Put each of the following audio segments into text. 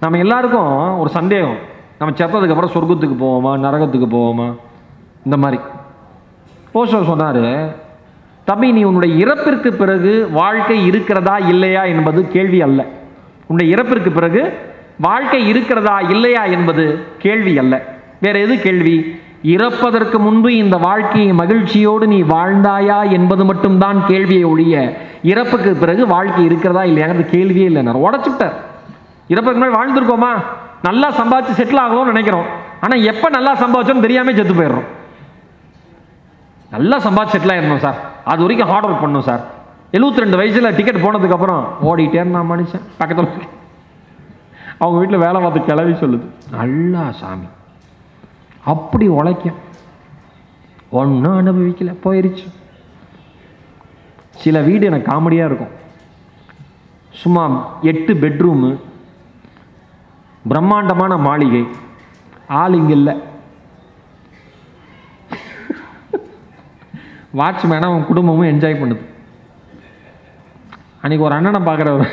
நம்ம எல்லாருக்கும் ஒரு சந்தேகம் நம்ம செத்ததுக்கு அப்புறம் சொர்க்கத்துக்கு போவோமா நரகத்துக்கு போவோமா இந்த மாதிரி போஸ்டர் சொன்னார் தம்பி நீ உன்னுடைய இறப்பிற்கு பிறகு வாழ்க்கை இருக்கிறதா இல்லையா என்பது கேள்வி அல்ல உன்னுடைய இறப்பிற்கு பிறகு வாழ்க்கை இருக்கிறதா இல்லையா என்பது கேள்வி அல்ல வேற எது கேள்வி இறப்பதற்கு முன்பு இந்த வாழ்க்கையை மகிழ்ச்சியோடு நீ வாழ்ந்தாயா என்பது மட்டும்தான் கேள்வியை ஒழிய இறப்புக்கு பிறகு வாழ்க்கை இருக்கிறதா இல்லையாங்கிறது கேள்வியே இல்லை நான் உடச்சுட்டார் இறப்புக்கு முன்னாடி வாழ்ந்துருக்கோமா நல்லா சம்பாதிச்சு செட்டில் ஆகணும்னு நினைக்கிறோம் ஆனால் எப்போ நல்லா சம்பாதிச்சோன்னு தெரியாமல் செத்து போயிடுறோம் நல்லா சம்பாதிச்சு செட்டில் ஆயிடணும் சார் அது வரைக்கும் ஹார்ட் ஒர்க் பண்ணணும் சார் எழுபத்தி ரெண்டு வயசில் டிக்கெட் போனதுக்கப்புறம் ஓடிட்டே நான் மனுஷன் பக்கத்தில் அவங்க வீட்டில் வேலை பார்த்து கிளவி சொல்லுது நல்லா சாமி அப்படி உழைக்கும் ஒன்றும் அனுபவிக்கல போயிருச்சு சில வீடு எனக்கு காமெடியாக இருக்கும் சும்மா எட்டு பெட்ரூமு பிரம்மாண்டமான மாளிகை ஆள் இங்கே இல்லை வாட்ச்மேனை அவன் குடும்பமும் என்ஜாய் பண்ணுது அன்றைக்கி ஒரு அண்ணனை பார்க்குற ஒரு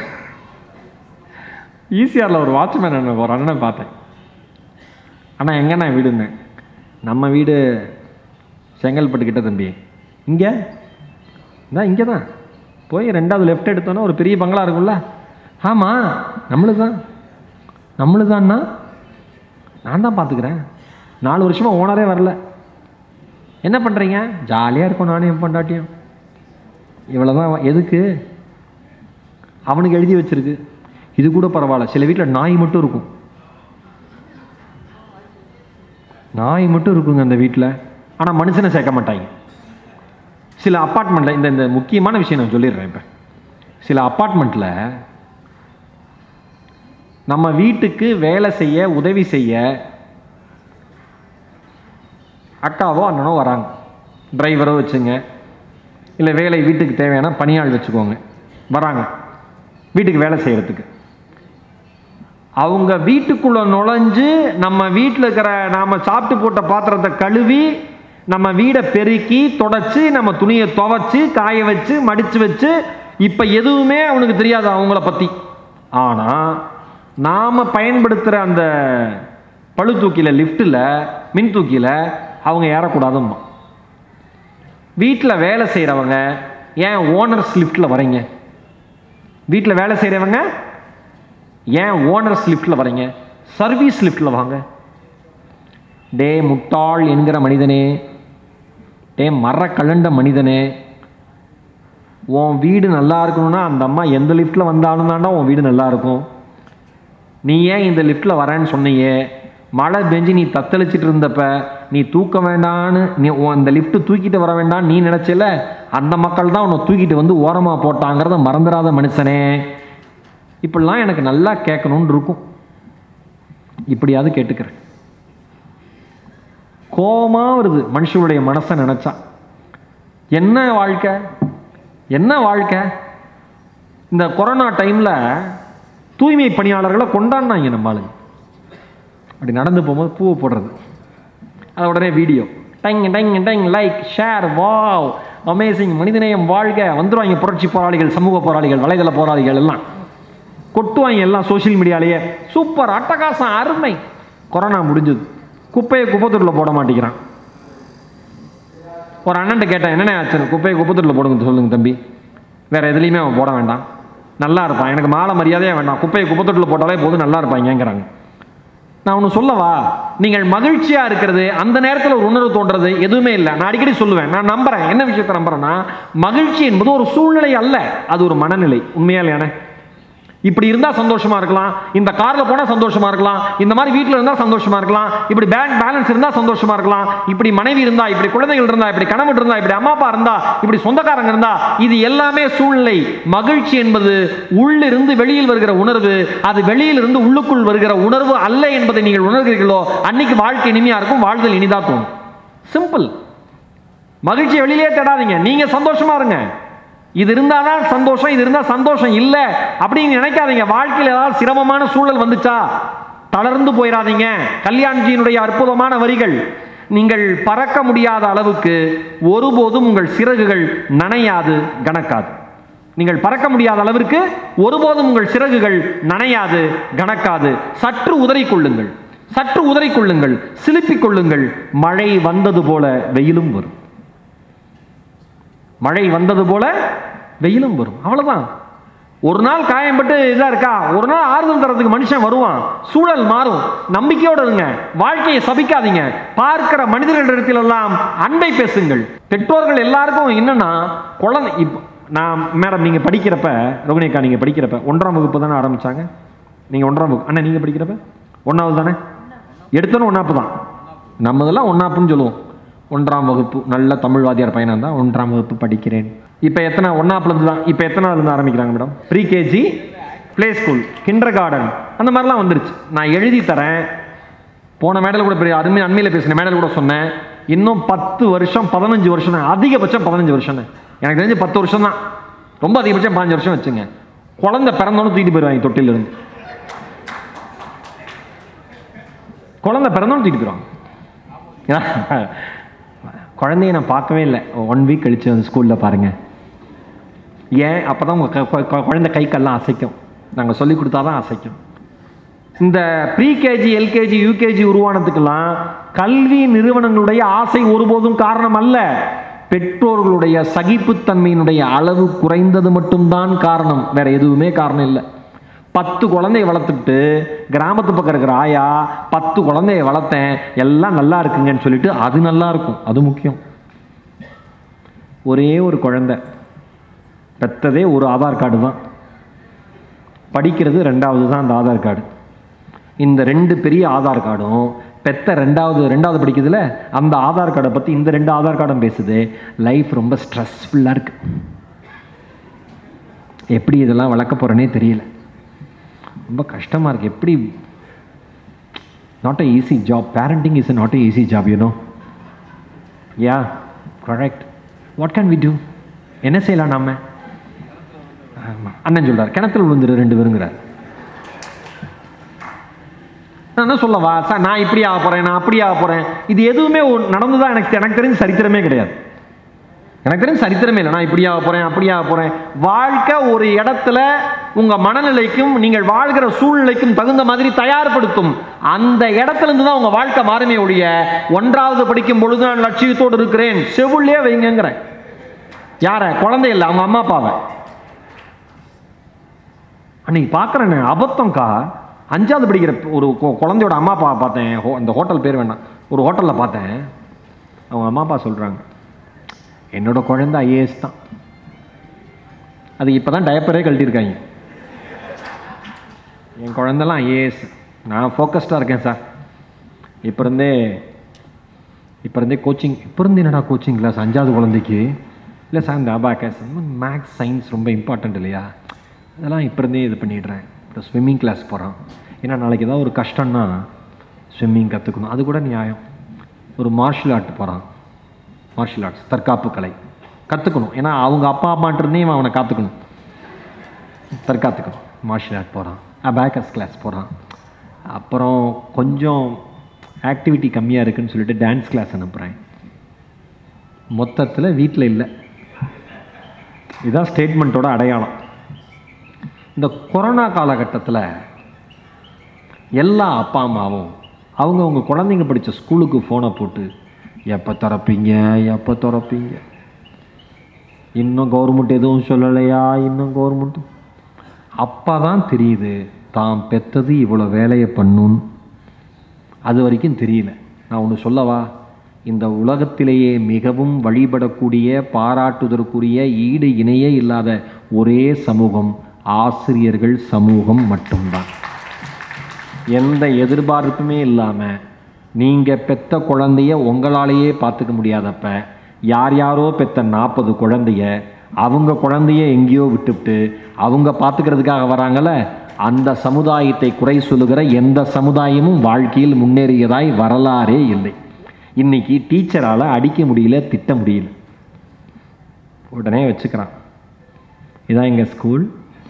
ஈசிஆரில் ஒரு வாட்ச்மேன் அண்ணன் ஒரு அண்ணனை பார்த்தேன் அண்ணா எங்கண்ணா வீடுன்னு நம்ம வீடு செங்கல்பட்டு கிட்ட தம்பி இங்கே இதான் இங்கே தான் போய் ரெண்டாவது லெஃப்ட் எடுத்தோன்னா ஒரு பெரிய பங்களா இருக்கும்ல ஆமாம் நம்மளுக்கு தான் நம்மளுக்கு தான்ண்ணா நான் தான் பார்த்துக்கிறேன் நாலு வருஷமாக ஓனரே வரல என்ன பண்ணுறீங்க ஜாலியாக இருக்கும் நானும் என் பொண்டாட்டியும் இவ்வளோ தான் எதுக்கு அவனுக்கு எழுதி வச்சிருக்கு இது கூட பரவாயில்ல சில வீட்டில் நாய் மட்டும் இருக்கும் நாய் மட்டும் இருக்குங்க அந்த வீட்டில் ஆனால் மனுஷனை சேர்க்க மாட்டாங்க சில அப்பார்ட்மெண்ட்டில் இந்த இந்த முக்கியமான விஷயம் நான் சொல்லிடுறேன் இப்போ சில அப்பார்ட்மெண்ட்டில் நம்ம வீட்டுக்கு வேலை செய்ய உதவி செய்ய அக்காவோ அண்ணனோ வராங்க டிரைவரோ வச்சுங்க இல்லை வேலை வீட்டுக்கு தேவையான பணியாள் வச்சுக்கோங்க வராங்க வீட்டுக்கு வேலை செய்கிறதுக்கு அவங்க வீட்டுக்குள்ளே நுழைஞ்சு நம்ம வீட்டில் இருக்கிற நாம் சாப்பிட்டு போட்ட பாத்திரத்தை கழுவி நம்ம வீடை பெருக்கி தொடச்சி நம்ம துணியை துவைச்சி காய வச்சு மடித்து வச்சு இப்போ எதுவுமே அவனுக்கு தெரியாது அவங்கள பற்றி ஆனால் நாம் பயன்படுத்துகிற அந்த பழு தூக்கியில் லிஃப்ட்டில் மின் தூக்கியில் அவங்க ஏறக்கூடாதும்மா வீட்டில் வேலை செய்கிறவங்க ஏன் ஓனர்ஸ் லிஃப்ட்டில் வரீங்க வீட்டில் வேலை செய்கிறவங்க ஏன் ஓனர்ஸ் லிஃப்ட்டில் வரீங்க சர்வீஸ் லிஃப்ட்டில் வாங்க டே முட்டாள் என்கிற மனிதனே டே மர கலண்ட மனிதனே உன் வீடு நல்லா இருக்கணும்னா அந்த அம்மா எந்த லிஃப்ட்டில் வந்தாலும் தாண்டா உன் வீடு நல்லா இருக்கும் நீ ஏன் இந்த லிஃப்ட்டில் வரேன்னு சொன்னியே மழை பெஞ்சு நீ தத்தளிச்சிட்டு இருந்தப்ப நீ தூக்க வேண்டான்னு நீ உன் அந்த லிஃப்ட்டு தூக்கிட்டு வர வேண்டாம் நீ நினச்சல அந்த மக்கள் தான் உன்னை தூக்கிட்டு வந்து ஓரமாக போட்டாங்கிறத மறந்துடாத மனுஷனே இப்படிலாம் எனக்கு நல்லா கேட்கணும்னு இருக்கும் இப்படியாவது கேட்டுக்கிறேன் கோபமா வருது மனுஷனுடைய மனசை நினச்சா என்ன வாழ்க்கை என்ன வாழ்க்கை இந்த கொரோனா டைமில் தூய்மை பணியாளர்களை கொண்டாடினாங்க நம்ம ஆளுங்க அப்படி நடந்து போகும்போது பூவை போடுறது அது உடனே வீடியோ டங் டங் டங் லைக் ஷேர் வாவ் அமேசிங் மனிதநேயம் வாழ்க வந்துருவாங்க புரட்சி போராளிகள் சமூக போராளிகள் வலைதள போராளிகள் எல்லாம் கொட்டுவாங்க எல்லாம் சோஷியல் மீடியாலேயே சூப்பர் அட்டகாசம் அருமை கொரோனா முடிஞ்சது குப்பையை குப்பத்தூரில் போட மாட்டேங்கிறான் ஒரு அண்ணன்ட்ட கேட்டேன் என்னென்ன ஆச்சு குப்பையை குப்பத்தூரில் போடுங்க சொல்லுங்க தம்பி வேற எதுலேயுமே அவன் போட வேண்டாம் நல்லா இருப்பான் எனக்கு மாலை மரியாதையே வேண்டாம் குப்பையை குப்பத்தொட்டில் போட்டாலே போதும் நல்லா இருப்பாங்கங்கிறாங்க நான் ஒன்று சொல்லவா நீங்கள் மகிழ்ச்சியாக இருக்கிறது அந்த நேரத்தில் ஒரு உணர்வு தோன்றது எதுவுமே இல்லை நான் அடிக்கடி சொல்லுவேன் நான் நம்புறேன் என்ன விஷயத்தை நம்புறேன்னா மகிழ்ச்சி என்பது ஒரு சூழ்நிலை அல்ல அது ஒரு மனநிலை உண்மையா இல்லையானே இப்படி இருந்தால் சந்தோஷமா இருக்கலாம் இந்த காரில் போனால் சந்தோஷமா இருக்கலாம் இந்த மாதிரி வீட்டில் இருந்தால் சந்தோஷமா இருக்கலாம் இப்படி பேங்க் பேலன்ஸ் இருந்தால் சந்தோஷமா இருக்கலாம் இப்படி மனைவி இருந்தா இப்படி குழந்தைகள் இருந்தா இப்படி கணவன் இருந்தா இப்படி அம்மா அப்பா இருந்தா இப்படி சொந்தக்காரங்க இருந்தா இது எல்லாமே சூழ்நிலை மகிழ்ச்சி என்பது உள்ளிருந்து வெளியில் வருகிற உணர்வு அது வெளியிலிருந்து உள்ளுக்குள் வருகிற உணர்வு அல்ல என்பதை நீங்கள் உணர்கிறீர்களோ அன்னைக்கு வாழ்க்கை இனிமையா இருக்கும் வாழ்தல் இனிதா தோணும் சிம்பிள் மகிழ்ச்சியை வெளியிலே தேடாதீங்க நீங்க சந்தோஷமா இருங்க இது இருந்தாதான் சந்தோஷம் இது இருந்தால் சந்தோஷம் இல்லை அப்படின்னு நினைக்காதீங்க வாழ்க்கையில் ஏதாவது சிரமமான சூழல் வந்துச்சா தளர்ந்து போயிடாதீங்க கல்யாண்ஜியினுடைய அற்புதமான வரிகள் நீங்கள் பறக்க முடியாத அளவுக்கு ஒருபோதும் உங்கள் சிறகுகள் நனையாது கணக்காது நீங்கள் பறக்க முடியாத அளவிற்கு ஒருபோதும் உங்கள் சிறகுகள் நனையாது கணக்காது சற்று உதறிக் கொள்ளுங்கள் சற்று உதறிக் கொள்ளுங்கள் சிலுப்பிக் கொள்ளுங்கள் மழை வந்தது போல வெயிலும் வரும் மழை வந்தது போல வெயிலும் வரும் அவ்வளவுதான் ஒரு நாள் காயம்பட்டு இதா இருக்கா ஒரு நாள் ஆறுதல் தரத்துக்கு மனுஷன் வருவான் சூழல் மாறும் நம்பிக்கையோடு இருங்க வாழ்க்கையை சபிக்காதீங்க பார்க்கிற மனிதர்களிடத்திலெல்லாம் அன்பை பேசுங்கள் பெற்றோர்கள் எல்லாருக்கும் என்னன்னா குழந்தை இப்போ நான் மேடம் நீங்கள் படிக்கிறப்ப ரோகிணிக்கா நீங்கள் படிக்கிறப்ப ஒன்றாம் வகுப்பு தானே ஆரம்பிச்சாங்க நீங்கள் ஒன்றாம் வகுப்பு அண்ணா நீங்கள் படிக்கிறப்ப ஒன்றாவது தானே எடுத்தோன்னு ஒன்றாப்பு தான் நம்மதெல்லாம் ஒன்றாப்புன்னு சொல்லுவோம் ஒன்றாம் வகுப்பு நல்ல தமிழ் வாத்தியார் பையனாக இருந்தால் ஒன்றாம் வகுப்பு படிக்கிறேன் இப்போ எத்தனை ஒன்றாப்புலேருந்து தான் இப்போ எத்தனாவதுலேருந்து ஆரம்பிக்கிறாங்க madam pre KG play school kindergarten அந்த மாதிரிலாம் வந்துருச்சு நான் எழுதி தரேன் போன மேடல் கூட பெரிய அருமை அண்மையில் பேசின மேடல் கூட சொன்னேன் இன்னும் பத்து வருஷம் பதினஞ்சு வருஷம் தான் அதிகபட்சம் பதினஞ்சு வருஷம் தான் எனக்கு தெரிஞ்சு பத்து வருஷம் தான் ரொம்ப அதிகபட்சம் பதினஞ்சு வருஷம் வச்சுங்க குழந்தை பிறந்தோன்னு தூக்கிட்டு போயிடுவாங்க தொட்டிலிருந்து குழந்தை பிறந்தோன்னு தூக்கிட்டு போயிடுவாங்க ஏன்னா, குழந்தைய நான் பார்க்கவே இல்லை ஒன் வீக் கழிச்சு அந்த ஸ்கூலில் பாருங்கள் ஏன் அப்போ தான் உங்கள் குழந்தை கை கல்லாம் அசைக்கும் நாங்கள் சொல்லி கொடுத்தா தான் அசைக்கும் இந்த ப்ரீகேஜி எல்கேஜி யூகேஜி உருவானதுக்கெல்லாம் கல்வி நிறுவனங்களுடைய ஆசை ஒருபோதும் காரணம் அல்ல பெற்றோர்களுடைய சகிப்புத்தன்மையினுடைய அளவு குறைந்தது மட்டும்தான் காரணம் வேற எதுவுமே காரணம் இல்லை பத்து குழந்தைய வளர்த்துட்டு கிராமத்து பக்கம் இருக்கிற ஆயா பத்து குழந்தைய வளர்த்தேன் எல்லாம் நல்லா இருக்குங்கன்னு சொல்லிட்டு அது நல்லா இருக்கும் அது முக்கியம் ஒரே ஒரு குழந்தை பெற்றதே ஒரு ஆதார் கார்டு தான் படிக்கிறது ரெண்டாவது தான் அந்த ஆதார் கார்டு இந்த ரெண்டு பெரிய ஆதார் கார்டும் பெத்த ரெண்டாவது ரெண்டாவது படிக்குதுல அந்த ஆதார் கார்டை பற்றி இந்த ரெண்டு ஆதார் கார்டும் பேசுது லைஃப் ரொம்ப ஸ்ட்ரெஸ்ஃபுல்லாக இருக்கு எப்படி இதெல்லாம் வளர்க்க போகிறேனே தெரியல ரொம்ப கஷ்டமாக இருக்குது எப்படி not a easy job parenting is not a easy job you know yeah correct what can we do என்ன செய்யலாம் நாம ஆமா. அண்ணன் சொல்றார் கிணத்துல விழுந்துரு ரெண்டு பேருங்கிறார் நான் என்ன சொல்லவா சார் நான் இப்படி ஆக போறேன் நான் அப்படி ஆக போறேன் இது எதுவுமே ஒ- நடந்ததா எனக்கு எனக்கு தெரிஞ்சு சரித்திரமே கிடையாது எனக்கு தெரிஞ்சு சரித்திரமே இல்லை நான் இப்படி ஆக போறேன் அப்படி ஆக போறேன் வாழ்க்கை ஒரு இடத்துல உங்க மனநிலைக்கும் நீங்கள் வாழ்கிற சூழ்நிலைக்கும் தகுந்த மாதிரி தயார்படுத்தும் அந்த இடத்துல இருந்து தான் உங்க வாழ்க்கை மாறுமே ஒழிய ஒன்றாவது படிக்கும் பொழுது நான் லட்சியத்தோடு இருக்கிறேன் செவுள்ளே வைங்கிறேன் யார குழந்தை இல்லை அவங்க அம்மா அப்பாவை அன்னைக்கு பார்க்குறேன் அபத்தம்க்கா அஞ்சாவது படிக்கிற ஒரு கொ- குழந்தையோட அம்மா அப்பா பார்த்தேன் ஹோ அந்த ஹோட்டல் பேர் வேணாம் ஒரு ஹோட்டலில் பார்த்தேன் அவங்க அம்மா அப்பா சொல்கிறாங்க என்னோட குழந்தை ஐஏஎஸ் தான் அது இப்போ தான் டயப்பரே கழட்டியிருக்காங்க என் குழந்தெல்லாம் ஐஏஎஸ் நான் ஃபோக்கஸ்டாக இருக்கேன் சார் இப்போ இருந்தே இப்போ இருந்தே கோச்சிங் இப்போ இருந்து என்னடா கோச்சிங் கிளாஸ் அஞ்சாவது குழந்தைக்கு இல்லை சார் இந்த அபாக்கஸ் மேக்ஸ் சயின்ஸ் ரொம்ப இம்பார்ட்டண்ட் இல்லையா அதெல்லாம் இப்போ இருந்தே இது பண்ணிடுறேன் இப்போ ஸ்விம்மிங் கிளாஸ் போகிறான் ஏன்னா நாளைக்கு ஏதாவது ஒரு கஷ்டம்னா ஸ்விம்மிங் கற்றுக்கணும் அது கூட நியாயம் ஒரு மார்ஷியல் ஆர்ட் போகிறான் மார்ஷியல் ஆர்ட்ஸ் தற்காப்பு கலை கற்றுக்கணும் ஏன்னா அவங்க அப்பா அம்மாட்டிருந்தே இவன் அவனை காத்துக்கணும் தற்காத்துக்கணும் மார்ஷியல் ஆர்ட் போகிறான் அபேக்கஸ் கிளாஸ் போகிறான் அப்புறம் கொஞ்சம் ஆக்டிவிட்டி கம்மியாக இருக்குன்னு சொல்லிட்டு டான்ஸ் கிளாஸ் அனுப்புகிறேன் மொத்தத்தில் வீட்டில் இல்லை இதுதான் ஸ்டேட்மெண்ட்டோட அடையாளம் இந்த கொரோனா காலகட்டத்தில் எல்லா அப்பா அம்மாவும் அவங்க அவங்க குழந்தைங்க படித்த ஸ்கூலுக்கு ஃபோனை போட்டு எப்போ திறப்பீங்க எப்போ திறப்பீங்க இன்னும் கவர்மெண்ட் எதுவும் சொல்லலையா இன்னும் கவர்மெண்ட் அப்போ தான் தெரியுது தான் பெத்தது இவ்வளோ வேலையை பண்ணும் அது வரைக்கும் தெரியல நான் ஒன்று சொல்லவா இந்த உலகத்திலேயே மிகவும் வழிபடக்கூடிய பாராட்டுதற்குரிய ஈடு இணையே இல்லாத ஒரே சமூகம் ஆசிரியர்கள் சமூகம் மட்டும்தான் எந்த எதிர்பார்ப்புமே இல்லாமல் நீங்கள் பெத்த குழந்தைய உங்களாலேயே பார்த்துக்க முடியாதப்ப யார் யாரோ பெத்த நாற்பது குழந்தைய அவங்க குழந்தைய எங்கேயோ விட்டுவிட்டு அவங்க பார்த்துக்கிறதுக்காக வராங்கல்ல அந்த சமுதாயத்தை குறை சொல்லுகிற எந்த சமுதாயமும் வாழ்க்கையில் முன்னேறியதாய் வரலாறே இல்லை இன்னைக்கு டீச்சரால் அடிக்க முடியல திட்ட முடியல உடனே வச்சுக்கிறான் இதான் எங்கள் ஸ்கூல்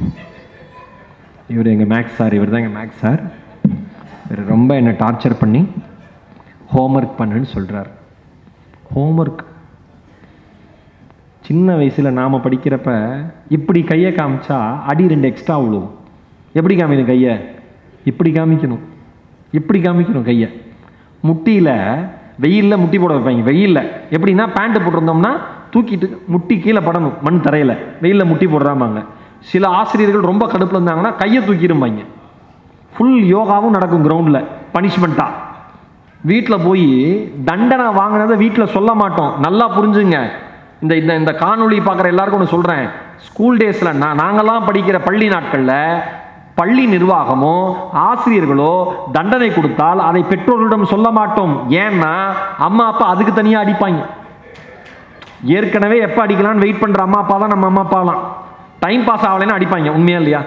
இவர் எங்கள் மேக்ஸ் சார் இவர் தான் எங்கள் மேக்ஸ் சார் இவர் ரொம்ப என்னை டார்ச்சர் பண்ணி ஹோம்ஒர்க் பண்ணுன்னு சொல்கிறார் ஹோம்ஒர்க் சின்ன வயசில் நாம் படிக்கிறப்ப இப்படி கையை காமிச்சா அடி ரெண்டு எக்ஸ்ட்ரா விழுவும் எப்படி காமிக்கணும் கையை இப்படி காமிக்கணும் இப்படி காமிக்கணும் கையை முட்டியில் வெயிலில் முட்டி போட வைப்பாங்க வெயிலில் எப்படின்னா பேண்ட்டு போட்டிருந்தோம்னா தூக்கிட்டு முட்டி கீழே படணும் மண் தரையில் வெயிலில் முட்டி போடுறாமாங்க சில ஆசிரியர்கள் ரொம்ப கடுப்பில் இருந்தாங்கன்னா கையை தூக்கிடும்பாங்க ஃபுல் யோகாவும் நடக்கும் கிரவுண்டில் பனிஷ்மெண்ட்டாக வீட்டில் போய் தண்டனை வாங்கினதை வீட்டில் சொல்ல மாட்டோம் நல்லா புரிஞ்சுங்க இந்த இந்த இந்த காணொளி பார்க்குற எல்லாருக்கும் ஒன்று சொல்கிறேன் ஸ்கூல் டேஸில் நான் நாங்கள்லாம் படிக்கிற பள்ளி நாட்களில் பள்ளி நிர்வாகமோ ஆசிரியர்களோ தண்டனை கொடுத்தால் அதை பெற்றோர்களிடம் சொல்ல மாட்டோம் ஏன்னா அம்மா அப்பா அதுக்கு தனியாக அடிப்பாங்க ஏற்கனவே எப்போ அடிக்கலாம்னு வெயிட் பண்ணுற அம்மா அப்பா தான் நம்ம அம்மா அப்பாலாம் டைம் பாஸ் ஆகலைன்னா அடிப்பாங்க உண்மையா இல்லையா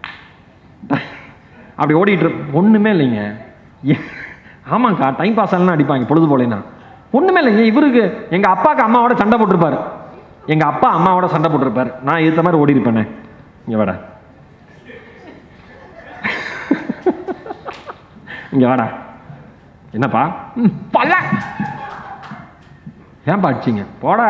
அப்படி ஓடிட்டு இரு- ஒண்ணுமே இல்லைங்க ஏ- ஆமாங்க்கா டைம் பாஸ் ஆகலாம் அடிப்பாங்க பொழுது போலேனா ஒண்ணுமே இல்லைங்க இவருக்கு எங்க அப்பாவுக்கு அம்மாவோட சண்டை போட்டிருப்பாரு எங்க அப்பா அம்மாவோட சண்டை போட்டிருப்பாரு நான் ஏத்த மாதிரி ஓடி இருப்பேனே இங்க வாடா இங்க வாடா என்னப்பா ம், பல்ல ஏன்பா அடிச்சிங்க போடா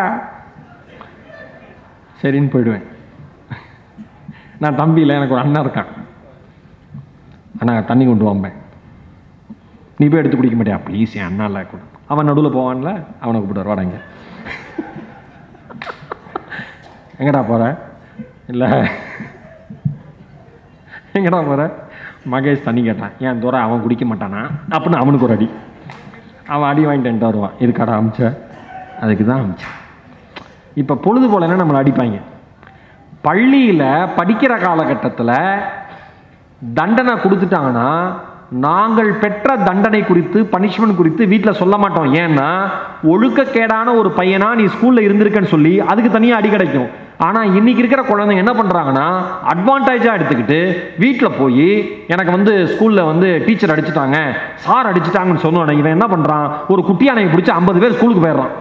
சரின்னு போயிடுவேன் நான் தம்பியில் எனக்கு ஒரு அண்ணன் இருக்கான் அண்ணா தண்ணி கொண்டு வாம்பேன் நீ போய் எடுத்து குடிக்க மாட்டியா ப்ளீஸ் என் அண்ணா இல்லை கூட அவன் நடுவில் போவான்ல அவனை கூப்பிட்டு வாடங்க எங்கடா போற இல்லை எங்கடா போற மகேஷ் தண்ணி கேட்டான் ஏன் தூரம் அவன் குடிக்க மாட்டானா அப்படின்னு அவனுக்கு ஒரு அடி அவன் அடி வாங்கிட்டு வருவான் இதுக்கடா அமிச்ச அதுக்கு தான் அமிச்சேன் இப்போ பொழுது போலன்னா நம்மளை அடிப்பாங்க பள்ளியில் படிக்கிற காலகட்டத்தில் தண்டனை கொடுத்துட்டாங்கன்னா நாங்கள் பெற்ற தண்டனை குறித்து பனிஷ்மெண்ட் குறித்து வீட்டில் சொல்ல மாட்டோம் ஏன்னா ஒழுக்கக்கேடான ஒரு பையனா நீ ஸ்கூலில் இருந்திருக்கன்னு சொல்லி அதுக்கு தனியாக அடி கிடைக்கும் ஆனால் இன்னைக்கு இருக்கிற குழந்தைங்க என்ன பண்ணுறாங்கன்னா அட்வான்டேஜாக எடுத்துக்கிட்டு வீட்டில் போய் எனக்கு வந்து ஸ்கூலில் வந்து டீச்சர் அடிச்சிட்டாங்க சார் அடிச்சிட்டாங்கன்னு சொன்னோன்னே இவன் என்ன பண்ணுறான் ஒரு குட்டியானையை பிடிச்சி ஐம்பது பேர் ஸ்கூலுக்கு போயிடுறான்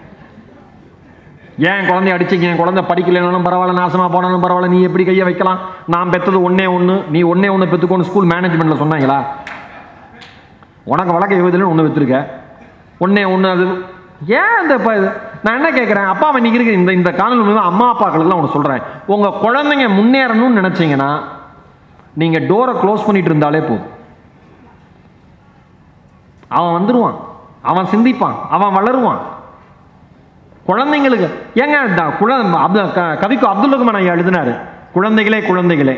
ஏன் குழந்தைய அடிச்சிங்க என் குழந்தை படிக்கலைனாலும் பரவாயில்ல நாசமா போனாலும் பரவாயில்ல நீ எப்படி கையை வைக்கலாம் நான் பெற்றது ஒண்ணே ஒன்று நீ ஒண்ணே ஒன்று பெற்றுக்கோன்னு ஸ்கூல் மேனேஜ்மெண்ட்டில் சொன்னாங்களா உனக்கு வழக்க யோகத்தில் ஒன்று வச்சிருக்க ஒண்ணே ஒன்று அது ஏன் இந்த இப்போ இது நான் என்ன கேட்குறேன் அப்பா அம்மா இன்னைக்கு இருக்க இந்த இந்த காணொலி மூலமா அம்மா அப்பாக்களுக்குலாம் ஒன்று சொல்கிறேன் உங்கள் குழந்தைங்க முன்னேறணும்னு நினச்சிங்கன்னா நீங்கள் டோரை க்ளோஸ் பண்ணிட்டு இருந்தாலே போதும் அவன் வந்துடுவான் அவன் சிந்திப்பான் அவன் வளருவான் குழந்தைங்களுக்கு ஏங்க த- குழந்தை அப்து- க- கவிக்கு அப்துல் ரஹ்மான் ஐயா எழுதினாரு குழந்தைகளே குழந்தைகளே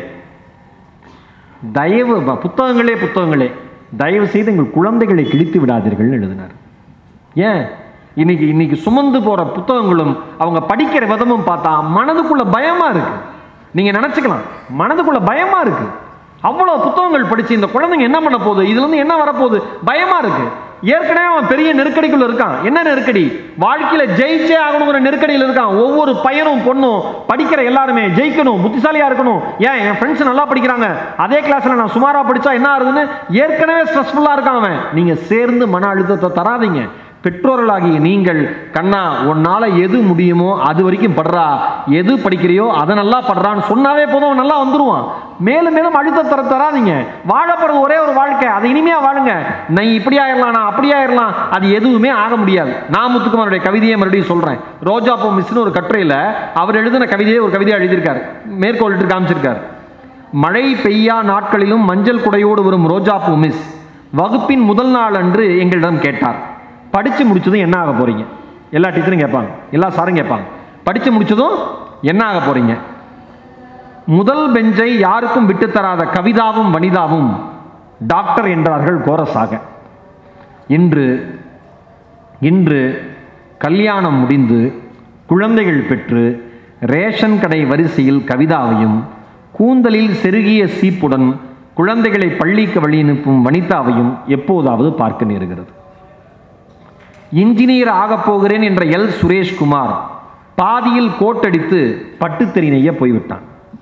தயவு ப- புத்தகங்களே புத்தகங்களே தயவு செய்து எங்கள் குழந்தைகளை கிழித்து விடாதீர்கள்னு எழுதினார் ஏன் இன்னைக்கு இன்னைக்கு சுமந்து போற புத்தகங்களும் அவங்க படிக்கிற விதமும் பார்த்தா மனதுக்குள்ள பயமா இருக்கு நீங்க நினைச்சுக்கலாம் மனதுக்குள்ள பயமா இருக்கு அவ்வளவு புத்தகங்கள் படிச்சு இந்த குழந்தைங்க என்ன பண்ண போகுது இதுல இருந்து என்ன வரப்போகுது பயமா இருக்கு ஏற்கனவே அவன் பெரிய நெருக்கடிக்குள்ள இருக்கான் என்ன நெருக்கடி வாழ்க்கையில ஜெயிச்சே ஆகணுங்கிற நெருக்கடியில் இருக்கான் ஒவ்வொரு பையனும் பொண்ணும் படிக்கிற எல்லாருமே ஜெயிக்கணும் புத்திசாலியா இருக்கணும் ஏன் என் ஃப்ரெண்ட்ஸ் நல்லா படிக்கிறாங்க அதே கிளாஸ்ல நான் சுமாரா படிச்சா என்ன ஆகுதுன்னு ஏற்கனவே ஸ்ட்ரெஸ்ஃபுல்லா இருக்கான் அவன் நீங்க சேர்ந்து மன அழுத்தத்தை தராதீங்க பெற்றோர்களாகிய நீங்கள் கண்ணா உன்னால எது முடியுமோ அது வரைக்கும் படுறா எது படிக்கிறியோ அதை நல்லா படுறான்னு சொன்னாவே போதும் அவன் நல்லா வந்துருவான் மேலும் மேலும் அழுத்த தர தராதீங்க வாழப்படுறது ஒரே ஒரு வாழ்க்கை அதை இனிமையா வாழுங்க நீ இப்படி ஆயிரலாம் நான் அப்படி ஆயிரலாம் அது எதுவுமே ஆக முடியாது நான் முத்துக்குமாருடைய கவிதையை மறுபடியும் சொல்றேன் ரோஜா பூ மிஸ்னு ஒரு கட்டுரையில அவர் எழுதின கவிதையை ஒரு கவிதையை எழுதியிருக்காரு மேற்கோளிட்டு காமிச்சிருக்காரு மழை பெய்யா நாட்களிலும் மஞ்சள் குடையோடு வரும் ரோஜா பூ மிஸ் வகுப்பின் முதல் நாள் அன்று எங்களிடம் கேட்டார் படிச்சு முடிச்சதும் என்ன ஆக போறீங்க எல்லா டீச்சரும் கேட்பாங்க எல்லா சாரும் கேட்பாங்க படிச்சு முடிச்சதும் என்ன ஆக போறீங்க முதல் பெஞ்சை யாருக்கும் விட்டு தராத கவிதாவும் வனிதாவும் டாக்டர் என்றார்கள் கோரஸாக இன்று இன்று கல்யாணம் முடிந்து குழந்தைகள் பெற்று ரேஷன் கடை வரிசையில் கவிதாவையும் கூந்தலில் செருகிய சீப்புடன் குழந்தைகளை பள்ளிக்கு வழி அனுப்பும் வனிதாவையும் எப்போதாவது பார்க்க நேருகிறது இன்ஜினியர் ஆகப் போகிறேன் என்ற எல் சுரேஷ்குமார் பாதியில் கோட்டடித்து பட்டுத்தறி நெய்ய போய்விட்டான்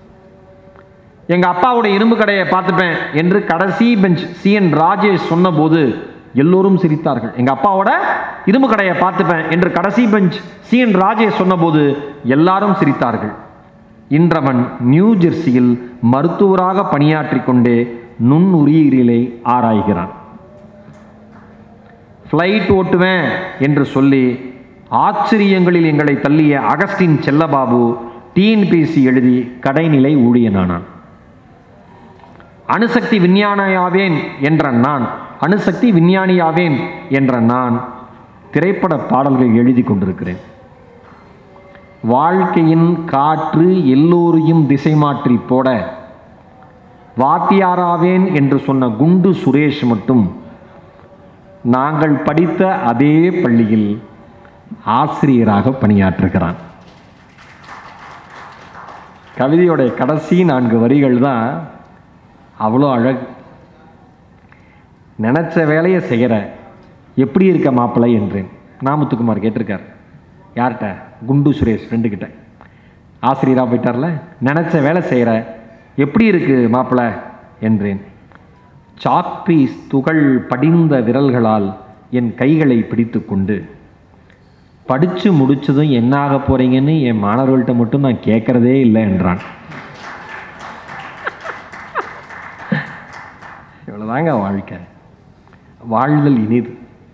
எங்க அப்பாவுடைய இரும்பு கடையை பார்த்துப்பேன் என்று கடைசி பெஞ்ச் சி என் ராஜேஷ் சொன்னபோது எல்லோரும் சிரித்தார்கள் எங்க அப்பாவோட இரும்பு கடையை பார்த்துப்பேன் என்று கடைசி பெஞ்ச் சி என் ராஜேஷ் சொன்னபோது எல்லாரும் சிரித்தார்கள் இன்றவன் நியூ ஜெர்சியில் மருத்துவராக பணியாற்றிக் கொண்டே நுண்ணுயிரியலை ஆராய்கிறான் ஃப்ளைட் ஓட்டுவேன் என்று சொல்லி ஆச்சரியங்களில் எங்களை தள்ளிய அகஸ்டின் செல்லபாபு டிஎன்பிசி எழுதி கடைநிலை ஊழியனானான் அணுசக்தி விஞ்ஞானியாவேன் என்ற நான் அணுசக்தி விஞ்ஞானியாவேன் என்ற நான் திரைப்பட பாடல்கள் எழுதி கொண்டிருக்கிறேன் வாழ்க்கையின் காற்று எல்லோரையும் திசை மாற்றி போட வாத்தியாராவேன் என்று சொன்ன குண்டு சுரேஷ் மட்டும் நாங்கள் படித்த அதே பள்ளியில் ஆசிரியராக பணியாற்றுகிறான் கவிதையோடைய கடைசி நான்கு வரிகள் தான் அவ்வளோ அழகு நினச்ச வேலையை செய்கிற எப்படி இருக்க மாப்பிள்ளை என்றேன் நாமத்துக்குமார் கேட்டிருக்கார் யார்கிட்ட குண்டு சுரேஷ் ஃப்ரெண்டுக்கிட்ட ஆசிரியராக போயிட்டார்ல நினச்ச வேலை செய்கிற எப்படி இருக்கு மாப்பிள்ளை என்றேன் சாக்பீஸ் துகள் படிந்த விரல்களால் என் கைகளை பிடித்து கொண்டு படித்து முடிச்சதும் என்ன ஆக போறீங்கன்னு என் மாணவர்கள்ட்ட மட்டும் நான் கேட்கறதே இல்லை என்றான் இவ்வளோதாங்க வாழ்க்கை வாழ்தல் இனிது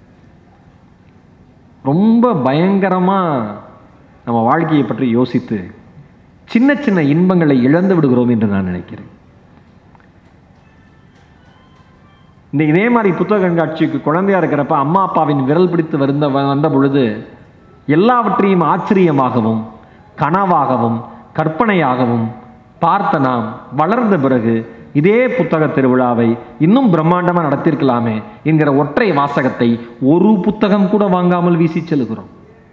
ரொம்ப பயங்கரமாக நம்ம வாழ்க்கையை பற்றி யோசித்து சின்ன சின்ன இன்பங்களை இழந்து விடுகிறோம் என்று நான் நினைக்கிறேன் இந்த இதே மாதிரி புத்தக கண்காட்சிக்கு குழந்தையா இருக்கிறப்ப அம்மா அப்பாவின் விரல் பிடித்து வருந்த வந்த பொழுது எல்லாவற்றையும் ஆச்சரியமாகவும் கனவாகவும் கற்பனையாகவும் பார்த்த நாம் வளர்ந்த பிறகு இதே புத்தக திருவிழாவை இன்னும் பிரம்மாண்டமாக நடத்தியிருக்கலாமே என்கிற ஒற்றை வாசகத்தை ஒரு புத்தகம் கூட வாங்காமல் வீசி செல்கிறோம்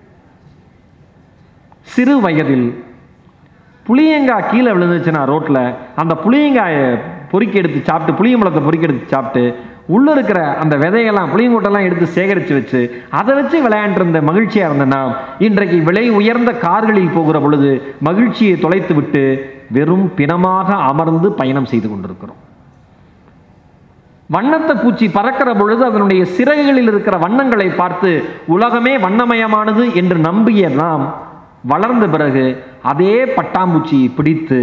சிறு வயதில் புளியங்காய் கீழே விழுந்துச்சுன்னா ரோட்டில் அந்த புளியங்காயை பொறுக்கி எடுத்து சாப்பிட்டு புளியம்பழத்தை பொறுக்கி எடுத்து சாப்பிட்டு உள்ளே இருக்கிற அந்த விதையெல்லாம் புளியங்கொட்டெல்லாம் எடுத்து சேகரித்து வச்சு அதை வச்சு விளையாண்டிருந்த மகிழ்ச்சியாக இருந்த நாம் இன்றைக்கு விலை உயர்ந்த கார்களில் போகிற பொழுது மகிழ்ச்சியை தொலைத்து விட்டு வெறும் பிணமாக அமர்ந்து பயணம் செய்து கொண்டிருக்கிறோம் வண்ணத்தை பூச்சி பறக்கிற பொழுது அதனுடைய சிறகுகளில் இருக்கிற வண்ணங்களை பார்த்து உலகமே வண்ணமயமானது என்று நம்பிய நாம் வளர்ந்த பிறகு அதே பட்டாம்பூச்சியை பிடித்து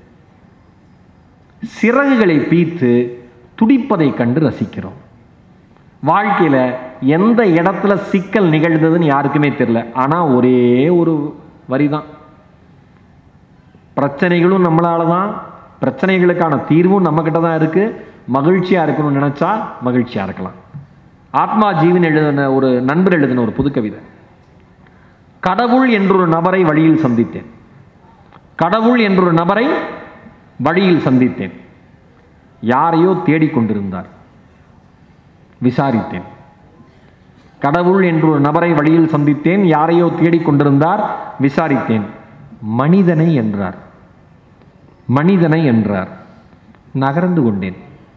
சிறகுகளை பீத்து துடிப்பதை கண்டு ரசிக்கிறோம் வாழ்க்கையில் எந்த இடத்துல சிக்கல் நிகழ்ந்ததுன்னு யாருக்குமே தெரியல ஆனால் ஒரே ஒரு வரி தான் பிரச்சனைகளும் நம்மளால தான் பிரச்சனைகளுக்கான தீர்வும் நம்மக்கிட்ட தான் இருக்குது மகிழ்ச்சியாக இருக்கணும்னு நினச்சா மகிழ்ச்சியாக இருக்கலாம் ஆத்மா ஜீவன் எழுதின ஒரு நண்பர் எழுதின ஒரு புது கவிதை கடவுள் என்றொரு நபரை வழியில் சந்தித்தேன் கடவுள் என்றொரு நபரை வழியில் சந்தித்தேன் யாரையோ தேடிக்கொண்டிருந்தார் விசாரித்தேன் கடவுள் என்று ஒரு நபரை வழியில் சந்தித்தேன் யாரையோ தேடிக்கொண்டிருந்தார் விசாரித்தேன் மனிதனை என்றார் மனிதனை என்றார் நகர்ந்து கொண்டேன்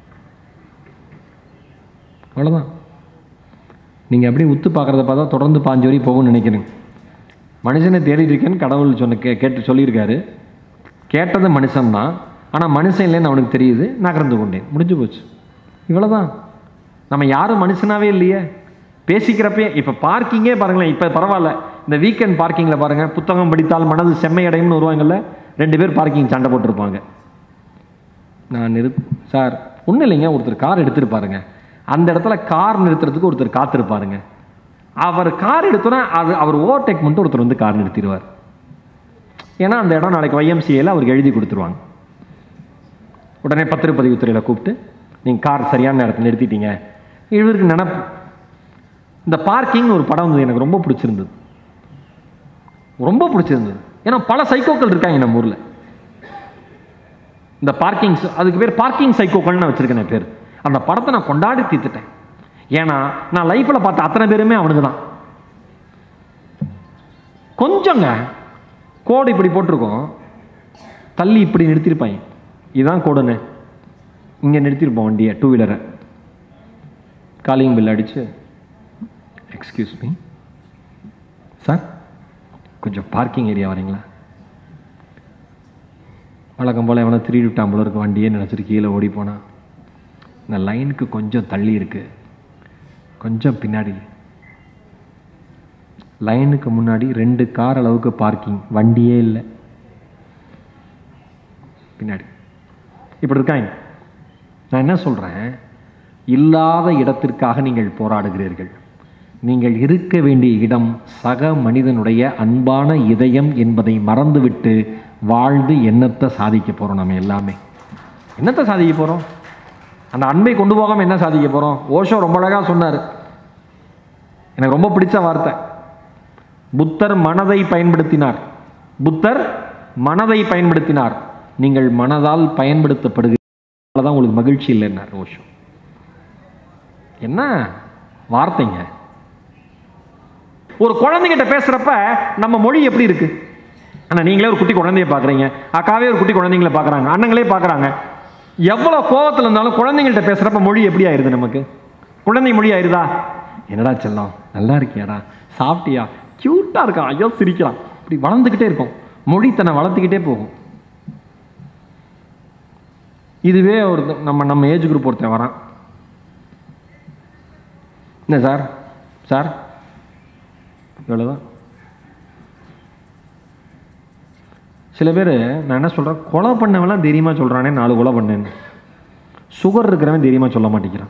அவ்வளோதான் நீங்கள் அப்படியே உத்து பார்க்குறத பார்த்தா தொடர்ந்து பாஞ்சு வரை போகும்னு நினைக்கிறேன் மனுஷனை தேடிட்டு இருக்கேன்னு கடவுள் சொன்ன கே கேட்டு சொல்லியிருக்காரு கேட்டது மனுஷன்தான் ஆனால் மனுஷன் இல்லைன்னு அவனுக்கு தெரியுது நகர்ந்து கொண்டேன் முடிஞ்சு போச்சு இவ்வளோதான் நம்ம யாரும் மனுஷனாவே இல்லையே பேசிக்கிறப்பே இப்போ பார்க்கிங்கே பாருங்களேன் இப்போ பரவாயில்ல இந்த வீக்கெண்ட் பார்க்கிங்கில் பாருங்கள் புத்தகம் படித்தால் மனது செம்மையடையும்னு வருவாங்கல்ல ரெண்டு பேர் பார்க்கிங் சண்டை போட்டிருப்பாங்க நான் நிறு சார் ஒன்றும் இல்லைங்க ஒருத்தர் கார் எடுத்துட்டு பாருங்க அந்த இடத்துல கார் நிறுத்துறதுக்கு ஒருத்தர் காத்திருப்பாருங்க அவர் கார் எடுத்தோன்னா அது அவர் ஓவர்டேக் பண்ணிட்டு ஒருத்தர் வந்து கார் நிறுத்திடுவார் ஏன்னா அந்த இடம் நாளைக்கு YMCA ல அவருக்கு எழுதி கொடுத்துருவாங்க உடனே பத்திரப்பதிவு துறையில் கூப்பிட்டு நீங்கள் கார் சரியான நேரத்தில் நிறுத்திட்டீங்க இவருக்கு நினப்பு இந்த பார்க்கிங் ஒரு படம் வந்து எனக்கு ரொம்ப பிடிச்சிருந்தது ரொம்ப பிடிச்சிருந்தது ஏன்னா பல சைக்கோக்கள் இருக்காங்க நம்ம ஊரில் இந்த பார்க்கிங் அதுக்கு பேர் பார்க்கிங் சைக்கோக்கள்னு நான் வச்சிருக்கேன் பேர் அந்த படத்தை நான் கொண்டாடி தீர்த்துட்டேன் ஏன்னா நான் லைஃப்பில் பார்த்த அத்தனை பேருமே அவனுக்கு தான் கொஞ்சங்க கோடு இப்படி போட்டிருக்கோம் தள்ளி இப்படி நிறுத்திருப்பாங்க இதுதான் கோடுன்னு இங்கே நிறுத்திருப்போம் வண்டியை டூ வீலரை காலிங் பில் அடித்து எக்ஸ்கியூஸ் மீ சார் கொஞ்சம் பார்க்கிங் ஏரியா வரீங்களா வழக்கம் போல் எவனோ திருடி விட்டான் போல இருக்கு வண்டியே நினச்சிட்டு கீழே ஓடி போனான் இந்த லைனுக்கு கொஞ்சம் தள்ளி இருக்கு கொஞ்சம் பின்னாடி லைனுக்கு முன்னாடி ரெண்டு கார் அளவுக்கு பார்க்கிங் வண்டியே இல்லை பின்னாடி இப்படி இருக்காங்க நான் என்ன சொல்கிறேன் இல்லாத இடத்திற்காக நீங்கள் போராடுகிறீர்கள் நீங்கள் இருக்க வேண்டிய இடம் சக மனிதனுடைய அன்பான இதயம் என்பதை மறந்துவிட்டு வாழ்ந்து என்னத்தை சாதிக்க போகிறோம் நம்ம எல்லாமே என்னத்தை சாதிக்க போகிறோம் அந்த அன்பை கொண்டு போகாம என்ன சாதிக்க போகிறோம் ஓஷோ ரொம்ப அழகாக சொன்னார் எனக்கு ரொம்ப பிடிச்ச வார்த்தை புத்தர் மனதை பயன்படுத்தினார் புத்தர் மனதை பயன்படுத்தினார் நீங்கள் மனதால் பயன்படுத்தப்படுகிறது தான் உங்களுக்கு மகிழ்ச்சி இல்லைன்னார் ஓஷோ என்ன வார்த்தைங்க ஒரு குழந்தைகிட்ட பேசுறப்ப நம்ம மொழி எப்படி இருக்கு ஆனா நீங்களே ஒரு குட்டி குழந்தைய பார்க்குறீங்க அக்காவே ஒரு குட்டி குழந்தைங்கள பார்க்குறாங்க அண்ணங்களே பார்க்குறாங்க எவ்வளோ கோவத்தில் இருந்தாலும் குழந்தைங்கள்ட்ட பேசுகிறப்ப மொழி எப்படி ஆயிருது நமக்கு குழந்தை மொழி ஆயிருதா என்னடா செல்லம் நல்லா இருக்கியாடா சாப்பிட்டியா க்யூட்டாக இருக்கான் ஐயோ சிரிக்கிறான் இப்படி வளர்ந்துக்கிட்டே இருக்கும் மொழி தன்னை வளர்த்துக்கிட்டே போகும் இதுவே ஒரு நம்ம நம்ம ஏஜ் குரூப் ஒருத்தன் வரான் என்ன சார் சார் இவ்வளோதான் சில பேர் நான் என்ன சொல்கிறேன் கொலை பண்ணவெல்லாம் தைரியமாக சொல்கிறானே நாலு கொலை பண்ணேன்னு சுகர் இருக்கிறவன் தைரியமாக சொல்ல மாட்டேங்கிறான்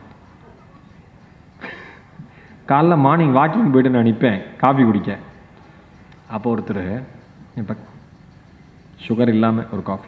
காலைல மார்னிங் வாக்கிங் போயிட்டு நான் நிற்பேன் காஃபி குடிக்க அப்போ ஒருத்தர் இப்போ சுகர் இல்லாமல் ஒரு காஃபி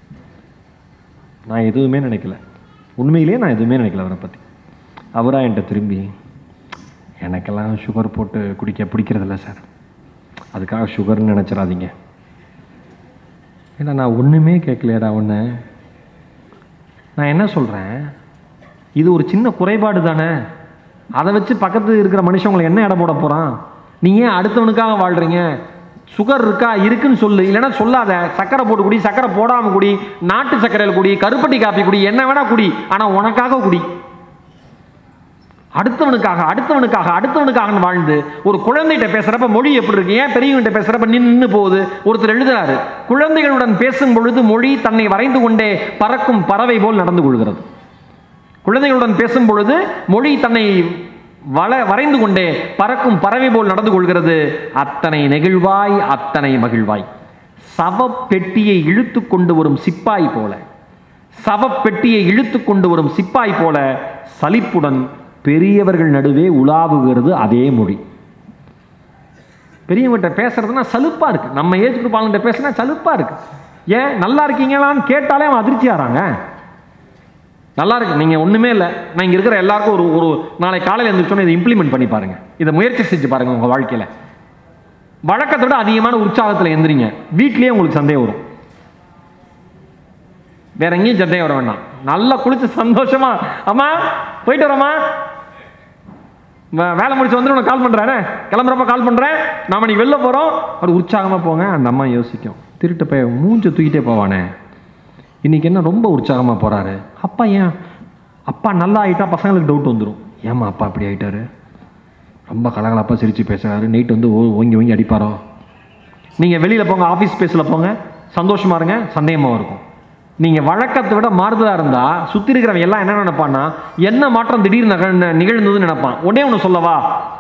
நான் எதுவுமே நினைக்கல உண்மையிலேயே நான் எதுவுமே நினைக்கல அவரை பற்றி அவராக என்கிட்ட திரும்பி எனக்கெல்லாம் சுகர் போட்டு குடிக்க பிடிக்கிறதில்ல சார் அதுக்காக சுகர்னு நினச்சிடாதீங்க ஏன்னா நான் ஒன்றுமே கேட்கலையடா ஒன்று நான் என்ன சொல்கிறேன் இது ஒரு சின்ன குறைபாடு தானே அதை வச்சு பக்கத்து இருக்கிற மனுஷங்களை என்ன இடம் போட போகிறான் நீ ஏன் அடுத்தவனுக்காக வாழ்கிறீங்க சுகர் இருக்கா இருக்குன்னு சொல்லு இல்லைன்னா சொல்லாத சக்கரை போட்டு குடி சக்கரை போடாமல் குடி நாட்டு சக்கரையில் குடி கருப்பட்டி காப்பி குடி என்ன வேணா குடி ஆனால் உனக்காக குடி அடுத்தவனுக்காக அடுத்தவனுக்காக அடுத்தவனுக்காக வாழ்ந்து ஒரு குழந்தைகிட்ட பேசுறப்ப மொழி எப்படி இருக்கு ஏன் பெரியவங்கிட்ட பேசுறப்ப நின்று போகுது ஒருத்தர் எழுதுறாரு குழந்தைகளுடன் பேசும் பொழுது மொழி தன்னை வரைந்து கொண்டே பறக்கும் பறவை போல் நடந்து கொள்கிறது குழந்தைகளுடன் பேசும் பொழுது மொழி தன்னை வள வரைந்து கொண்டே பறக்கும் பறவை போல் நடந்து கொள்கிறது அத்தனை நெகிழ்வாய் அத்தனை மகிழ்வாய் சவப்பெட்டியை இழுத்து கொண்டு வரும் சிப்பாய் போல சவப்பெட்டியை இழுத்து கொண்டு வரும் சிப்பாய் போல சலிப்புடன் பெரியவர்கள் நடுவே உலாவுகிறது அதே மொழி பெரியவங்கிட்ட பேசுறதுனா சலுப்பா இருக்கு நம்ம ஏஜ் குரூப் ஆளுங்கிட்ட பேசுனா சலுப்பா இருக்கு ஏன் நல்லா இருக்கீங்களான்னு கேட்டாலே அவன் அதிர்ச்சி ஆறாங்க நல்லா இருக்கு நீங்க ஒண்ணுமே இல்லை நான் இங்க இருக்கிற எல்லாருக்கும் ஒரு ஒரு நாளை காலையில் எழுந்திரிச்சோன்னு இதை இம்ப்ளிமெண்ட் பண்ணி பாருங்க இதை முயற்சி செஞ்சு பாருங்க உங்க வாழ்க்கையில வழக்கத்தை விட அதிகமான உற்சாகத்தில் எந்திரிங்க வீட்லயே உங்களுக்கு சந்தேகம் வரும் வேற எங்கேயும் சந்தேகம் வர வேண்டாம் நல்லா குளிச்சு சந்தோஷமா அம்மா போயிட்டு வரோமா வே- வேலை முடிச்சு வந்து உனக்கு கால் பண்றேனே கிளம்புறப்ப கால் பண்றேன் நாம நீ வெளில போறோம் ஒரு உற்சாகமா போங்க அந்த அம்மா யோசிக்கும் திருட்டு போய் மூஞ்ச தூக்கிட்டே போவானே இன்னைக்கு என்ன ரொம்ப உற்சாகமா போறாரு அப்பா ஏன் அப்பா நல்லா ஆயிட்டா பசங்களுக்கு டவுட் வந்துடும் ஏம்மா அப்பா அப்படி ஆயிட்டாரு ரொம்ப கலகலப்பா சிரிச்சு பேசுறாரு நைட் வந்து ஓ- ஓங்கி ஓங்கி அடிப்பாரோ நீங்க வெளியில போங்க ஆபீஸ் ஸ்பேஸ்ல போங்க சந்தோஷமா இருங்க சந்தேகமா இருக்கும் நீங்க வழக்கத்தை விட மாறுதலா இருந்தா சுத்தி இருக்கிறவன் எல்லாம் என்ன நினைப்பான்னா என்ன மாற்றம் திடீர்னு நகழ்ந்த- நிகழ்ந்ததுன்னு நினைப்பான் உடனே ஒன்று சொல்லவா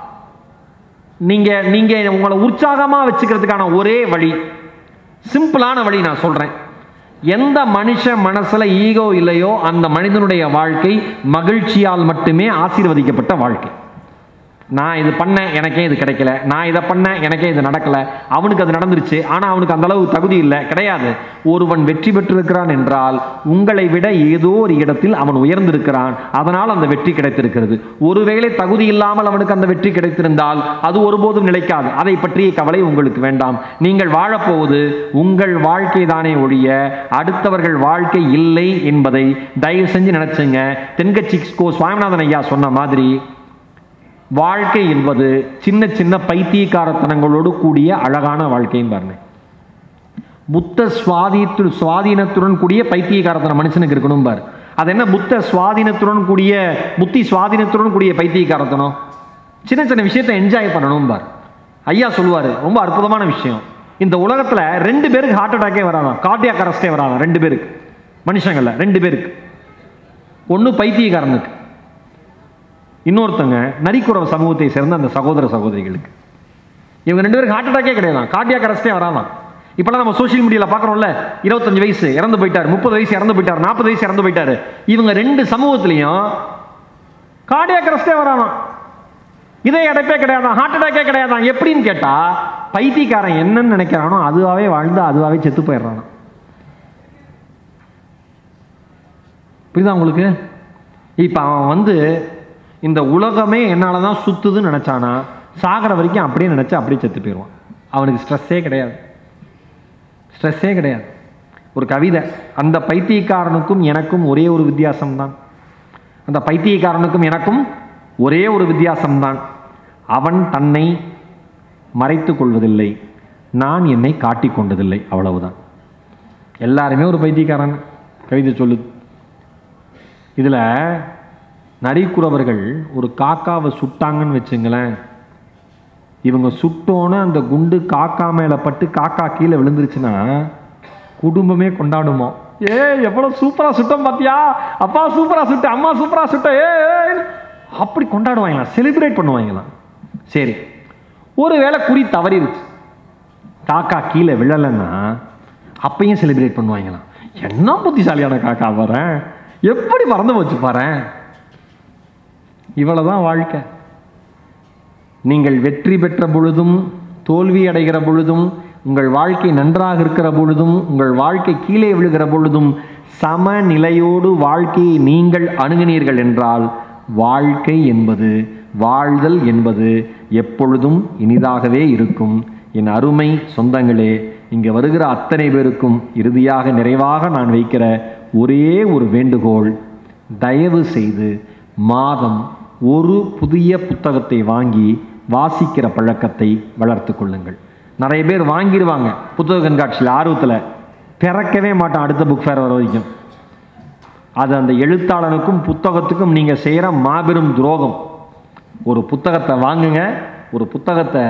நீங்க நீங்க உங்களை உற்சாகமா வச்சுக்கிறதுக்கான ஒரே வழி சிம்பிளான வழி நான் சொல்றேன் எந்த மனுஷ மனசுல ஈகோ இல்லையோ அந்த மனிதனுடைய வாழ்க்கை மகிழ்ச்சியால் மட்டுமே ஆசீர்வதிக்கப்பட்ட வாழ்க்கை நான் இது பண்ணேன் எனக்கே இது கிடைக்கல நான் இதை பண்ணேன் எனக்கே இது நடக்கல அவனுக்கு அது நடந்துருச்சு ஆனால் அவனுக்கு அந்த அளவு தகுதி இல்லை கிடையாது ஒருவன் வெற்றி பெற்றிருக்கிறான் என்றால் உங்களை விட ஏதோ ஒரு இடத்தில் அவன் உயர்ந்திருக்கிறான் அதனால் அந்த வெற்றி கிடைத்திருக்கிறது ஒருவேளை தகுதி இல்லாமல் அவனுக்கு அந்த வெற்றி கிடைத்திருந்தால் அது ஒருபோதும் நிலைக்காது அதை பற்றிய கவலை உங்களுக்கு வேண்டாம் நீங்கள் வாழப்போவது உங்கள் வாழ்க்கை தானே ஒழிய அடுத்தவர்கள் வாழ்க்கை இல்லை என்பதை தயவு செஞ்சு நினைச்சுங்க தென்கட்சி கோ சுவாமிநாதன் ஐயா சொன்ன மாதிரி வாழ்க்கை என்பது சின்ன சின்ன பைத்தியக்காரத்தனங்களோடு கூடிய அழகான வாழ்க்கைன்னு பாருங்க புத்த சுவாதித்து சுவாதீனத்துடன் கூடிய பைத்தியக்காரத்தனம் மனுஷனுக்கு இருக்கணும் பாரு அது என்ன புத்த சுவாதீனத்துடன் கூடிய புத்தி சுவாதீனத்துடன் கூடிய பைத்தியக்காரத்தனம் சின்ன சின்ன விஷயத்தை என்ஜாய் பண்ணணும் பார் ஐயா சொல்லுவார் ரொம்ப அற்புதமான விஷயம் இந்த உலகத்தில் ரெண்டு பேருக்கு ஹார்ட் அட்டாக்கே வராதான் கார்டியாக் அரஸ்டே வராதான் ரெண்டு பேருக்கு மனுஷங்கள்ல ரெண்டு பேருக்கு ஒன்று பைத்தியக்காரனுக்கு இன்னொருத்தங்க நரிக்குறவ சமூகத்தை சேர்ந்த அந்த சகோதர சகோதரிகளுக்கு இவங்க ரெண்டு பேருக்கு ஹார்ட் அட்டாக்கே கிடையாது கார்டியாக் அரஸ்டே வராதான் இப்போலாம் நம்ம சோஷியல் மீடியாவில் பார்க்குறோம்ல இருபத்தஞ்சு வயசு இறந்து போயிட்டார் முப்பது வயசு இறந்து போயிட்டார் நாற்பது வயசு இறந்து போயிட்டாரு இவங்க ரெண்டு சமூகத்திலையும் கார்டியாக் அரஸ்டே வராதான் இதே அடைப்பே கிடையாதான் ஹார்ட் அட்டாக்கே கிடையாதான் எப்படின்னு கேட்டா பைத்தியக்காரன் என்னன்னு நினைக்கிறானோ அதுவாகவே வாழ்ந்து அதுவாகவே செத்து போயிடுறானோ புரியுதா உங்களுக்கு இப்போ அவன் வந்து இந்த உலகமே என்னால் தான் சுத்துதுன்னு நினச்சானா சாகிற வரைக்கும் அப்படியே நினச்சா அப்படியே செத்து போயிடுவான் அவனுக்கு ஸ்ட்ரெஸ்ஸே கிடையாது ஸ்ட்ரெஸ்ஸே கிடையாது ஒரு கவிதை அந்த பைத்தியக்காரனுக்கும் எனக்கும் ஒரே ஒரு வித்தியாசம்தான் அந்த பைத்தியக்காரனுக்கும் எனக்கும் ஒரே ஒரு வித்தியாசம்தான் அவன் தன்னை மறைத்துக் கொள்வதில்லை நான் என்னை காட்டிக் கொண்டதில்லை அவ்வளவுதான் எல்லாருமே ஒரு பைத்தியக்காரன் கவிதை சொல்லுது இதில் நரிக்குறவர்கள் ஒரு காக்காவை சுட்டாங்கன்னு வச்சுங்களேன் இவங்க சுட்டோன்னு அந்த குண்டு காக்கா மேலே பட்டு காக்கா கீழே விழுந்துருச்சுன்னா குடும்பமே கொண்டாடுமோ ஏ எவ்வளோ சூப்பராக சுட்டோம் பார்த்தியா அப்பா சூப்பராக சுட்ட அம்மா சூப்பராக சுட்ட ஏ ஏ. அப்படி கொண்டாடுவாங்களாம் செலிப்ரேட் பண்ணுவாங்களாம் சரி ஒரு வேளை குறி தவறிடுச்சு காக்கா கீழே விழலைன்னா அப்பையும் செலிப்ரேட் பண்ணுவாங்களாம் என்ன புத்திசாலியான காக்கா வரேன் எப்படி மறந்து போச்சு பாரேன் இவ்வளவுதான் வாழ்க்கை நீங்கள் வெற்றி பெற்ற பொழுதும் தோல்வி அடைகிற பொழுதும் உங்கள் வாழ்க்கை நன்றாக இருக்கிற பொழுதும் உங்கள் வாழ்க்கை கீழே விழுகிற பொழுதும் சமநிலையோடு வாழ்க்கையை நீங்கள் அணுகினீர்கள் என்றால் வாழ்க்கை என்பது வாழ்தல் என்பது எப்பொழுதும் இனிதாகவே இருக்கும் என் அருமை சொந்தங்களே இங்கே வருகிற அத்தனை பேருக்கும் இறுதியாக நிறைவாக நான் வைக்கிற ஒரே ஒரு வேண்டுகோள் தயவு செய்து மாதம் ஒரு புதிய புத்தகத்தை வாங்கி வாசிக்கிற பழக்கத்தை வளர்த்து கொள்ளுங்கள் நிறைய பேர் வாங்கிடுவாங்க புத்தக கண்காட்சியில் ஆர்வத்தில் திறக்கவே மாட்டான் அடுத்த புக் ஃபேர் வர வரைக்கும் அது அந்த எழுத்தாளனுக்கும் புத்தகத்துக்கும் நீங்கள் செய்கிற மாபெரும் துரோகம் ஒரு புத்தகத்தை வாங்குங்க ஒரு புத்தகத்தை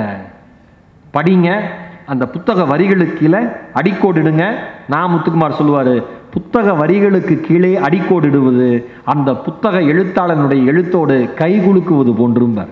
படிங்க அந்த புத்தக வரிகளுக்கு கீழே அடிக்கோடிடுங்க நான் முத்துக்குமார் சொல்லுவார் புத்தக வரிகளுக்கு கீழே அடிக்கோடிடுவது அந்த புத்தக எழுத்தாளனுடைய எழுத்தோடு கைகுலுக்குவது போன்றும்பார்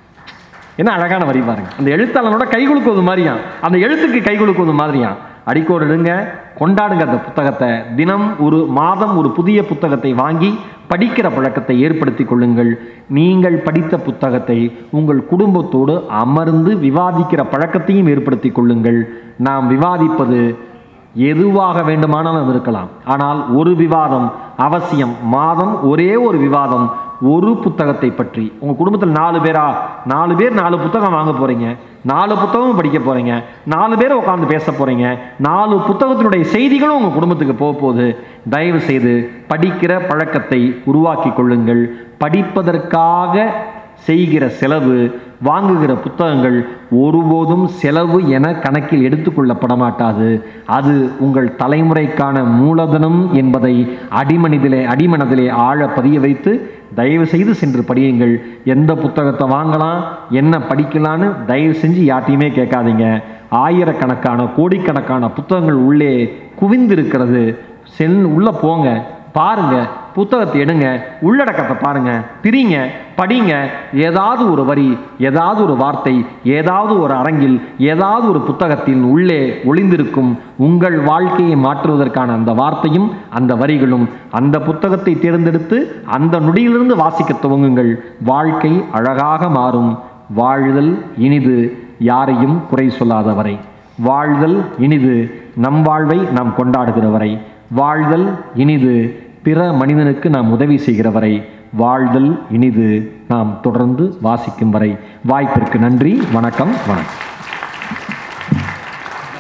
என்ன அழகான வரி பாருங்க அந்த எழுத்தாளனோட கை குலுக்குவது மாதிரியாம் அந்த எழுத்துக்கு கை குலுக்குவது மாதிரியாம் அடிக்கோடிடுங்க கொண்டாடுங்க அந்த புத்தகத்தை தினம் ஒரு மாதம் ஒரு புதிய புத்தகத்தை வாங்கி படிக்கிற பழக்கத்தை ஏற்படுத்தி கொள்ளுங்கள் நீங்கள் படித்த புத்தகத்தை உங்கள் குடும்பத்தோடு அமர்ந்து விவாதிக்கிற பழக்கத்தையும் ஏற்படுத்தி கொள்ளுங்கள் நாம் விவாதிப்பது எதுவாக வேண்டுமானாலும் இருக்கலாம் ஆனால் ஒரு விவாதம் அவசியம் மாதம் ஒரே ஒரு விவாதம் ஒரு புத்தகத்தை பற்றி உங்க குடும்பத்தில் நாலு பேரா நாலு பேர் நாலு புத்தகம் வாங்க போறீங்க நாலு புத்தகமும் படிக்க போறீங்க நாலு பேர் உட்காந்து பேச போறீங்க நாலு புத்தகத்தினுடைய செய்திகளும் உங்க குடும்பத்துக்கு போக போகுது தயவு செய்து படிக்கிற பழக்கத்தை உருவாக்கி கொள்ளுங்கள் படிப்பதற்காக செய்கிற செலவு வாங்குகிற புத்தகங்கள் ஒருபோதும் செலவு என கணக்கில் எடுத்துக்கொள்ளப்பட மாட்டாது அது உங்கள் தலைமுறைக்கான மூலதனம் என்பதை அடிமனிதிலே அடிமனதிலே ஆழ பதிய வைத்து தயவு செய்து சென்று படியுங்கள் எந்த புத்தகத்தை வாங்கலாம் என்ன படிக்கலான்னு தயவு செஞ்சு யார்ட்டையுமே கேட்காதீங்க ஆயிரக்கணக்கான கோடிக்கணக்கான புத்தகங்கள் உள்ளே குவிந்திருக்கிறது செல் உள்ள போங்க பாருங்க புத்தகத்தை எடுங்க உள்ளடக்கத்தை பாருங்க பிரிங்க படிங்க ஏதாவது ஒரு வரி ஏதாவது ஒரு வார்த்தை ஏதாவது ஒரு அரங்கில் ஏதாவது ஒரு புத்தகத்தின் உள்ளே ஒளிந்திருக்கும் உங்கள் வாழ்க்கையை மாற்றுவதற்கான அந்த வார்த்தையும் அந்த வரிகளும் அந்த புத்தகத்தை தேர்ந்தெடுத்து அந்த நொடியிலிருந்து வாசிக்க துவங்குங்கள் வாழ்க்கை அழகாக மாறும் வாழ்தல் இனிது யாரையும் குறை சொல்லாத வரை வாழ்தல் இனிது நம் வாழ்வை நாம் கொண்டாடுகிற வரை வாழ்தல் இனிது பிற மனிதனுக்கு நாம் உதவி செய்கிற வரை வாழ்தல் இனிது நாம் தொடர்ந்து வாசிக்கும் வரை வாய்ப்பிற்கு நன்றி வணக்கம் வணக்கம்